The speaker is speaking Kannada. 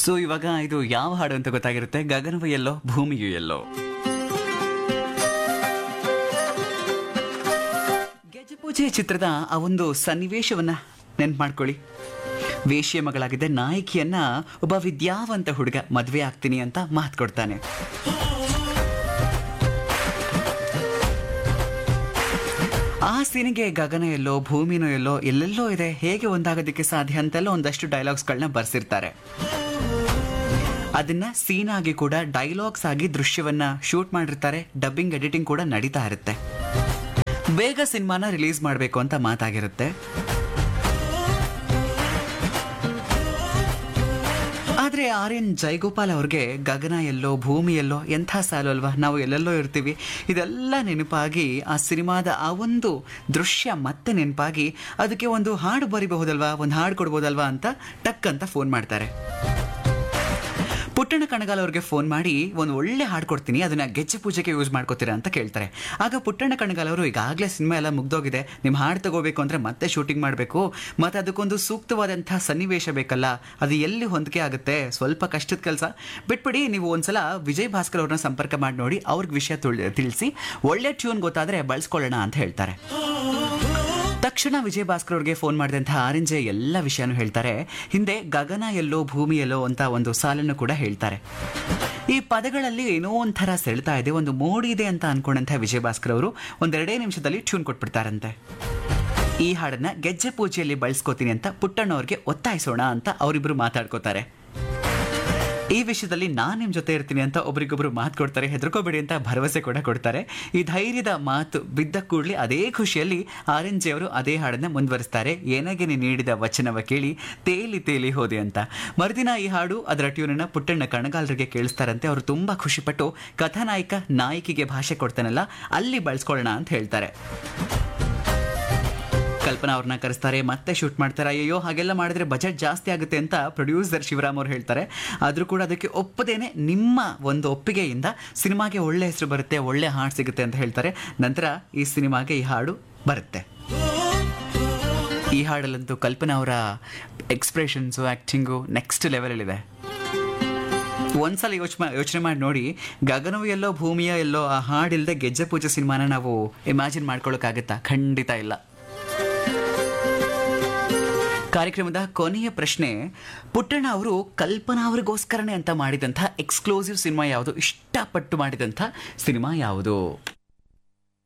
ಸೊ ಇವಾಗ ಇದು ಯಾವ ಹಾಡು ಅಂತ ಗೊತ್ತಾಗಿರುತ್ತೆ ಗಗನವು ಎಲ್ಲೋ ಭೂಮಿಯು ಎಲ್ಲೋ ಗೆಜಪೂಜೆ ಚಿತ್ರದ ಆ ಒಂದು ಸನ್ನಿವೇಶವನ್ನ ನೆನ್ಪು ಮಾಡ್ಕೊಳ್ಳಿ ವೇಶ್ಯ ಮಗಳಾಗಿದ್ದ ನಾಯಕಿಯನ್ನ ಒಬ್ಬ ವಿದ್ಯಾವಂತ ಹುಡುಗ ಮದುವೆ ಆಗ್ತೀನಿ ಅಂತ ಮಾತು ಕೊಡ್ತಾನೆ ಆ ಸೀನಿಗೆ ಗಗನ ಎಲ್ಲೋ ಭೂಮಿನೋ ಎಲ್ಲೋ ಎಲ್ಲೆಲ್ಲೋ ಇದೆ ಹೇಗೆ ಒಂದಾಗೋದಕ್ಕೆ ಸಾಧ್ಯ ಅಂತೆಲ್ಲ ಒಂದಷ್ಟು ಡೈಲಾಗ್ಸ್ಗಳನ್ನ ಬರ್ಸಿರ್ತಾರೆ ಅದನ್ನ ಸೀನ್ ಆಗಿ ಕೂಡ ಡೈಲಾಗ್ಸ್ ಆಗಿ ದೃಶ್ಯವನ್ನ ಶೂಟ್ ಮಾಡಿರ್ತಾರೆ ಡಬ್ಬಿಂಗ್ ಎಡಿಟಿಂಗ್ ಕೂಡ ನಡೀತಾ ಇರುತ್ತೆ ಬೇಗ ಸಿನಿಮಾನ ರಿಲೀಸ್ ಮಾಡಬೇಕು ಅಂತ ಮಾತಾಗಿರುತ್ತೆ ಆದ್ರೆ ಆರ್ ಎನ್ ಜಯಗೋಪಾಲ್ ಅವ್ರಿಗೆ ಗಗನ ಎಲ್ಲೋ ಭೂಮಿ ಎಲ್ಲೋ ಎಂಥ ಸಾಲು ಅಲ್ವಾ ನಾವು ಎಲ್ಲೆಲ್ಲೋ ಇರ್ತೀವಿ ಇದೆಲ್ಲ ನೆನಪಾಗಿ ಆ ಸಿನಿಮಾದ ಆ ಒಂದು ದೃಶ್ಯ ಮತ್ತೆ ನೆನಪಾಗಿ ಅದಕ್ಕೆ ಒಂದು ಹಾಡು ಬರಿಬಹುದಲ್ವಾ ಒಂದು ಹಾಡು ಕೊಡ್ಬೋದಲ್ವಾ ಅಂತ ಟಕ್ ಅಂತ ಫೋನ್ ಮಾಡ್ತಾರೆ ಪುಟ್ಟಣ ಕಣಗಾಲ್ ಅವ್ರಿಗೆ ಫೋನ್ ಮಾಡಿ ಒಂದು ಒಳ್ಳೆ ಹಾಡು ಕೊಡ್ತೀನಿ ಅದನ್ನ ಗೆಜ್ಜೆ ಪೂಜೆಗೆ ಯೂಸ್ ಮಾಡ್ಕೋತೀರಾ ಅಂತ ಕೇಳ್ತಾರೆ ಆಗ ಪುಟ್ಟಣ ಕಣಗಾಲ್ ಅವರು ಈಗಾಗಲೇ ಸಿನಿಮಾ ಎಲ್ಲ ಮುಗ್ದೋಗಿದೆ ನಿಮ್ಮ ಹಾಡು ತಗೋಬೇಕು ಅಂದ್ರೆ ಮತ್ತೆ ಶೂಟಿಂಗ್ ಮಾಡಬೇಕು ಮತ್ತೆ ಅದಕ್ಕೊಂದು ಸೂಕ್ತವಾದಂತಹ ಸನ್ನಿವೇಶ ಬೇಕಲ್ಲ ಅದು ಎಲ್ಲಿ ಹೊಂದಿಕೆ ಆಗುತ್ತೆ ಸ್ವಲ್ಪ ಕಷ್ಟದ ಕೆಲಸ ಬಿಟ್ಬಿಡಿ ನೀವು ಒಂದ್ಸಲ ವಿಜಯ್ ಭಾಸ್ಕರ್ ಅವ್ರನ್ನ ಸಂಪರ್ಕ ಮಾಡಿ ನೋಡಿ ಅವ್ರಿಗೆ ವಿಷಯ ತಿಳಿಸಿ ಒಳ್ಳೆ ಟ್ಯೂನ್ ಗೊತ್ತಾದ್ರೆ ಬಳಸ್ಕೊಳ್ಳೋಣ ಅಂತ ಹೇಳ್ತಾರೆ ತಕ್ಷಣ ವಿಜಯ್ ಭಾಸ್ಕರ್ ಅವ್ರಿಗೆ ಫೋನ್ ಮಾಡಿದಂತಹ ಆರೆಂಜೆ ಎಲ್ಲ ವಿಷಯನೂ ಹೇಳ್ತಾರೆ ಹಿಂದೆ ಗಗನ ಎಲ್ಲೋ ಭೂಮಿ ಎಲ್ಲೋ ಅಂತ ಒಂದು ಸಾಲನ್ನು ಕೂಡ ಹೇಳ್ತಾರೆ ಈ ಪದಗಳಲ್ಲಿ ಏನೋ ಒಂಥರ ಸೆಳ್ತಾ ಇದೆ ಒಂದು ಮೋಡಿ ಇದೆ ಅಂತ ಅನ್ಕೊಂಡಂತಹ ವಿಜಯ್ ಭಾಸ್ಕರ್ ಅವರು ಒಂದೆರಡೇ ನಿಮಿಷದಲ್ಲಿ ಟ್ಯೂನ್ ಕೊಟ್ಬಿಡ್ತಾರಂತೆ ಈ ಹಾಡನ್ನ ಗೆಜ್ಜೆ ಪೂಜೆಯಲ್ಲಿ ಬಳಸ್ಕೋತೀನಿ ಅಂತ ಪುಟ್ಟಣ್ಣವ್ರಿಗೆ ಒತ್ತಾಯಿಸೋಣ ಅಂತ ಅವರಿಬ್ರು ಮಾತಾಡ್ಕೋತಾರೆ ಈ ವಿಷಯದಲ್ಲಿ ನಾನು ನಿಮ್ಮ ಜೊತೆ ಇರ್ತೀನಿ ಅಂತ ಒಬ್ರಿಗೊಬ್ರು ಮಾತು ಕೊಡ್ತಾರೆ ಹೆದರ್ಕೋಬೇಡಿ ಅಂತ ಭರವಸೆ ಕೂಡ ಕೊಡ್ತಾರೆ ಈ ಧೈರ್ಯದ ಮಾತು ಬಿದ್ದ ಕೂಡಲೇ ಅದೇ ಖುಷಿಯಲ್ಲಿ ಆರ್ ಎನ್ ಜಿ ಅವರು ಅದೇ ಹಾಡನ್ನ ಮುಂದುವರಿಸ್ತಾರೆ ಏನಾಗೆ ನೀ ನೀಡಿದ ವಚನವ ಕೇಳಿ ತೇಲಿ ತೇಲಿ ಹೋದೆ ಅಂತ ಮರುದಿನ ಈ ಹಾಡು ಅದರ ಟ್ಯೂನನ್ನ ಪುಟ್ಟಣ್ಣ ಕಣಗಾಲರಿಗೆ ಕೇಳಿಸ್ತಾರಂತೆ ಅವರು ತುಂಬಾ ಖುಷಿಪಟ್ಟು ಕಥಾನಾಯಕ ನಾಯಕಿಗೆ ಭಾಷೆ ಕೊಡ್ತಾನಲ್ಲ ಅಲ್ಲಿ ಬಳಸ್ಕೊಳ್ಳೋಣ ಅಂತ ಹೇಳ್ತಾರೆ ಕಲ್ಪನಾ ಅವ್ರನ್ನ ಕರೆಸ್ತಾರೆ ಮತ್ತೆ ಶೂಟ್ ಮಾಡ್ತಾರೆ ಅಯ್ಯೋ ಹಾಗೆಲ್ಲ ಮಾಡಿದ್ರೆ ಬಜೆಟ್ ಜಾಸ್ತಿ ಆಗುತ್ತೆ ಅಂತ ಪ್ರೊಡ್ಯೂಸರ್ ಶಿವರಾಮ್ ಅವ್ರು ಹೇಳ್ತಾರೆ ಆದರೂ ಕೂಡ ಅದಕ್ಕೆ ಒಪ್ಪದೇನೆ ನಿಮ್ಮ ಒಂದು ಒಪ್ಪಿಗೆಯಿಂದ ಸಿನಿಮಾಗೆ ಒಳ್ಳೆ ಹೆಸರು ಬರುತ್ತೆ ಒಳ್ಳೆ ಹಾಡು ಸಿಗುತ್ತೆ ಅಂತ ಹೇಳ್ತಾರೆ ನಂತರ ಈ ಸಿನಿಮಾಗೆ ಈ ಹಾಡು ಬರುತ್ತೆ ಈ ಹಾಡಲ್ಲಂತೂ ಕಲ್ಪನಾ ಅವರ ಎಕ್ಸ್ಪ್ರೆಷನ್ಸು ಆ್ಯಕ್ಟಿಂಗು ನೆಕ್ಸ್ಟ್ ಲೆವೆಲಲ್ಲಿದೆ ಒಂದ್ಸಲ ಯೋಚನೆ ಯೋಚನೆ ಮಾಡಿ ನೋಡಿ ಗಗನವು ಎಲ್ಲೋ ಭೂಮಿಯ ಎಲ್ಲೋ ಆ ಹಾಡಿಲ್ಲದೆ ಗೆಜ್ಜೆ ಪೂಜೆ ಸಿನಿಮಾನ ನಾವು ಇಮ್ಯಾಜಿನ್ ಮಾಡ್ಕೊಳ್ಳೋಕ್ಕಾಗತ್ತಾ ಖಂಡಿತ ಇಲ್ಲ ಕಾರ್ಯಕ್ರಮದ ಕೊನೆಯ ಪ್ರಶ್ನೆ ಪುಟ್ಟಣ್ಣ ಅವರು ಕಲ್ಪನಾ ಅವರಿಗೋಸ್ಕರನೇ ಅಂತ ಮಾಡಿದಂಥ ಎಕ್ಸ್ಕ್ಲೂಸಿವ್ ಸಿನಿಮಾ ಯಾವುದು ಇಷ್ಟಪಟ್ಟು ಮಾಡಿದಂಥ ಸಿನಿಮಾ ಯಾವುದು